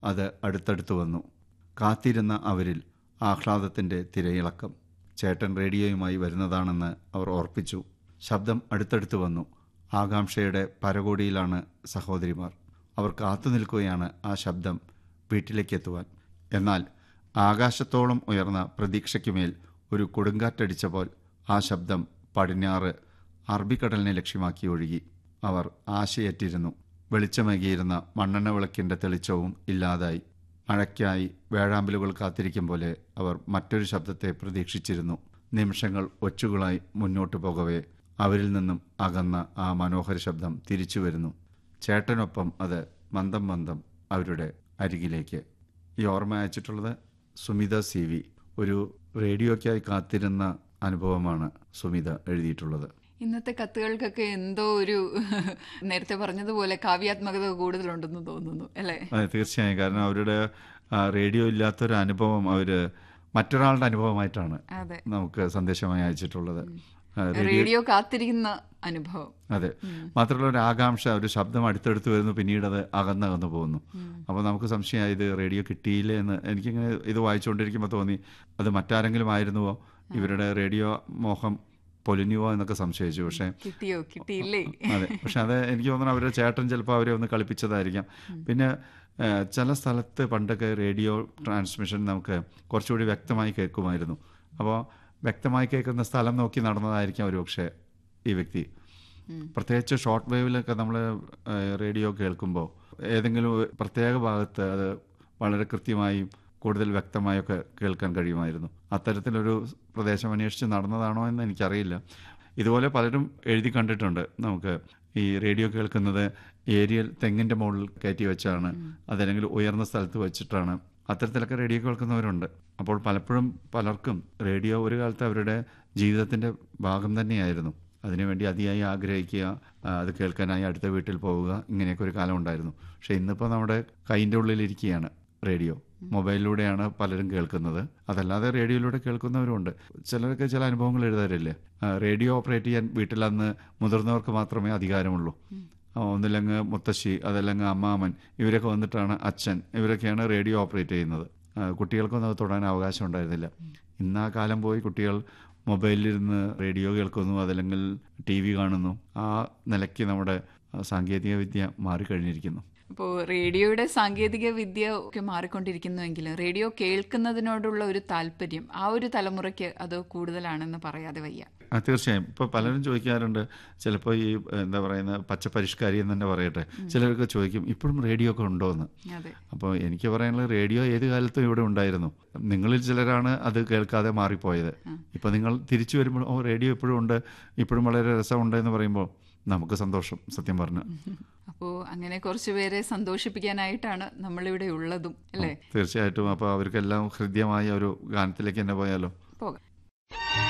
അത് അടുത്തടുത്ത് വന്നു കാത്തിരുന്ന അവരിൽ ആഹ്ലാദത്തിൻ്റെ തിരയിളക്കം ചേട്ടൻ റേഡിയോയുമായി വരുന്നതാണെന്ന് അവർ ഓർപ്പിച്ചു ശബ്ദം അടുത്തടുത്ത് വന്നു ആകാംക്ഷയുടെ പരകോടിയിലാണ് സഹോദരിമാർ അവർ കാത്തു നിൽക്കുകയാണ് ആ ശബ്ദം വീട്ടിലേക്കെത്തുവാൻ എന്നാൽ ആകാശത്തോളം ഉയർന്ന പ്രതീക്ഷയ്ക്കുമേൽ ഒരു കൊടുങ്കാറ്റടിച്ചപ്പോൾ ആ ശബ്ദം പടിഞ്ഞാറ് അറബിക്കടലിനെ ലക്ഷ്യമാക്കി ഒഴുകി അവർ ആശയറ്റിരുന്നു വെളിച്ചമേകിയിരുന്ന മണ്ണെണ്ണ വിളക്കിൻ്റെ തെളിച്ചവും ഇല്ലാതായി മഴയ്ക്കായി വേഴാമ്പലുകൾ കാത്തിരിക്കും പോലെ അവർ മറ്റൊരു ശബ്ദത്തെ പ്രതീക്ഷിച്ചിരുന്നു നിമിഷങ്ങൾ ഒച്ചുകളായി മുന്നോട്ടു പോകവേ അവരിൽ നിന്നും അകന്ന ആ മനോഹര ശബ്ദം തിരിച്ചു വരുന്നു ചേട്ടനൊപ്പം അത് മന്ദം മന്ദം അവരുടെ അരികിലേക്ക് ഈ ഓർമ്മ അയച്ചിട്ടുള്ളത് സുമിത സി വി ഒരു റേഡിയോയ്ക്കായി കാത്തിരുന്ന അനുഭവമാണ് സുമിത എഴുതിയിട്ടുള്ളത് ഇന്നത്തെ കത്തുകൾക്കൊക്കെ എന്തോ ഒരു നേരത്തെ പറഞ്ഞതുപോലെ കാവ്യാത്മകത കൂടുതലുണ്ടെന്ന് തോന്നുന്നു അല്ലേ അതെ തീർച്ചയായും കാരണം അവരുടെ ആ, റേഡിയോ ഇല്ലാത്തൊരു അനുഭവം അവർ മറ്റൊരാളുടെ അനുഭവമായിട്ടാണ് അതെ നമുക്ക് സന്ദേശമായി അയച്ചിട്ടുള്ളത് ആ, റേഡിയോ റേഡിയോ കാത്തിരിക്കുന്ന അനുഭവം അതെ മാത്രമല്ല ഒരു ആകാംക്ഷ ഒരു ശബ്ദം അടുത്തടുത്ത് വരുന്നു പിന്നീട് അത് അകന്നകന്നു പോകുന്നു അപ്പോൾ നമുക്ക് സംശയമായി ഇത് റേഡിയോ കിട്ടിയില്ലേ എന്ന് എനിക്കിങ്ങനെ ഇത് വായിച്ചുകൊണ്ടിരിക്കുമ്പോൾ തോന്നി അത് മറ്റാരെങ്കിലും ആയിരുന്നുവോ ഇവരുടെ റേഡിയോ മോഹം പൊലിഞ്ഞുവോ എന്നൊക്കെ സംശയിച്ചു പക്ഷേ കിട്ടിയോ കിട്ടിയില്ലേ അതെ പക്ഷെ അത് എനിക്ക് തോന്നുന്നു അവരുടെ ചേട്ടൻ ചിലപ്പോൾ അവരെ ഒന്ന് കളിപ്പിച്ചതായിരിക്കാം പിന്നെ ആ, ചില സ്ഥലത്ത് പണ്ടൊക്കെ റേഡിയോ ട്രാൻസ്മിഷൻ നമുക്ക് കുറച്ചുകൂടി വ്യക്തമായി കേൾക്കുമായിരുന്നു അപ്പോൾ വ്യക്തമായി കേൾക്കുന്ന സ്ഥലം നോക്കി നടന്നതായിരിക്കാം ഒരു പക്ഷേ ഈ വ്യക്തി പ്രത്യേകിച്ച് ഷോർട്ട് വേവിലൊക്കെ നമ്മൾ റേഡിയോ കേൾക്കുമ്പോൾ ഏതെങ്കിലും ഒരു പ്രത്യേക ഭാഗത്ത് അത് വളരെ കൃത്യമായും കൂടുതൽ വ്യക്തമായൊക്കെ കേൾക്കാൻ കഴിയുമായിരുന്നു അത്തരത്തിലൊരു പ്രദേശം അന്വേഷിച്ച് നടന്നതാണോ എന്ന് എനിക്കറിയില്ല ഇതുപോലെ പലരും എഴുതി കണ്ടിട്ടുണ്ട് നമുക്ക് ഈ റേഡിയോ കേൾക്കുന്നത് ഏരിയൽ തെങ്ങിൻ്റെ മുകളിൽ കയറ്റി വെച്ചാണ് അതല്ലെങ്കിൽ ഉയർന്ന സ്ഥലത്ത് വെച്ചിട്ടാണ് അത്തരത്തിലൊക്കെ റേഡിയോ കേൾക്കുന്നവരുണ്ട് അപ്പോൾ പലപ്പോഴും പലർക്കും റേഡിയോ ഒരു കാലത്ത് അവരുടെ ജീവിതത്തിൻ്റെ ഭാഗം തന്നെയായിരുന്നു അതിനുവേണ്ടി അതിയായി ആഗ്രഹിക്കുക ആ, അത് കേൾക്കാനായി അടുത്ത വീട്ടിൽ പോവുക ഇങ്ങനെയൊക്കെ ഒരു കാലം ഉണ്ടായിരുന്നു പക്ഷേ ഇന്നിപ്പോൾ നമ്മുടെ കൈൻ്റെ ഉള്ളിലിരിക്കുകയാണ് റേഡിയോ മൊബൈലിലൂടെയാണ് പലരും കേൾക്കുന്നത് അതല്ലാതെ റേഡിയോയിലൂടെ കേൾക്കുന്നവരുണ്ട് ചിലർക്ക് ചില അനുഭവങ്ങൾ എഴുതാറില്ലേ ആ, റേഡിയോ ഓപ്പറേറ്റ് ചെയ്യാൻ വീട്ടിൽ അന്ന് മുതിർന്നവർക്ക് മാത്രമേ അധികാരമുള്ളൂ ആ, ഒന്നില്ലെങ്കിൽ മുത്തശ്ശി അതല്ലെങ്കിൽ അമ്മാമൻ ഇവരൊക്കെ വന്നിട്ടാണ് അച്ഛൻ ഇവരൊക്കെയാണ് റേഡിയോ ഓപ്പറേറ്റ് ചെയ്യുന്നത് ആ, കുട്ടികൾക്കൊന്നും അത് തൊടാൻ അവകാശം ഉണ്ടായിരുന്നില്ല ഇന്ന് ആ കാലം പോയി കുട്ടികൾ മൊബൈലിലിരുന്ന് റേഡിയോ കേൾക്കുന്നു അതല്ലെങ്കിൽ ടി വി കാണുന്നു ആ നിലയ്ക്ക് നമ്മുടെ ആ, സാങ്കേതിക വിദ്യ മാറിക്കഴിഞ്ഞിരിക്കുന്നു അപ്പോൾ റേഡിയോയുടെ സാങ്കേതിക വിദ്യ ഒക്കെ മാറിക്കൊണ്ടിരിക്കുന്നുവെങ്കിലും റേഡിയോ കേൾക്കുന്നതിനോടുള്ള ഒരു താല്പര്യം ആ ഒരു തലമുറയ്ക്ക് അത് കൂടുതലാണെന്ന് പറയാതെ വയ്യ ആ തീർച്ചയായും ഇപ്പോൾ പലരും ചോദിക്കാറുണ്ട് ചിലപ്പോൾ ഈ എന്താ പറയുന്ന പച്ചപ്പരിഷ്കാരി എന്ന് തന്നെ പറയട്ടെ ചിലരൊക്കെ ചോദിക്കും ഇപ്പോഴും റേഡിയോ ഒക്കെ ഉണ്ടോ എന്ന് അതെ അപ്പോൾ എനിക്ക് പറയാനുള്ളത് റേഡിയോ ഏത് കാലത്തും ഇവിടെ ഉണ്ടായിരുന്നു നിങ്ങളിൽ ചിലരാണ് അത് കേൾക്കാതെ മാറിപ്പോയത് ഇപ്പോൾ നിങ്ങൾ തിരിച്ചു വരുമ്പോൾ ഓ റേഡിയോ ഇപ്പോഴും ഉണ്ട് ഇപ്പോഴും വളരെ രസമുണ്ട് എന്ന് പറയുമ്പോൾ നമുക്ക് സന്തോഷം സത്യം പറഞ്ഞു അപ്പോൾ അങ്ങനെ കുറച്ച് പേരെ സന്തോഷിപ്പിക്കാനായിട്ടാണ് നമ്മളിവിടെ ഉള്ളതും അല്ലേ തീർച്ചയായിട്ടും അപ്പോൾ അവർക്കെല്ലാം ഹൃദ്യമായ ഒരു ഗാനത്തിലേക്ക് തന്നെ പോയാലോ പോകാം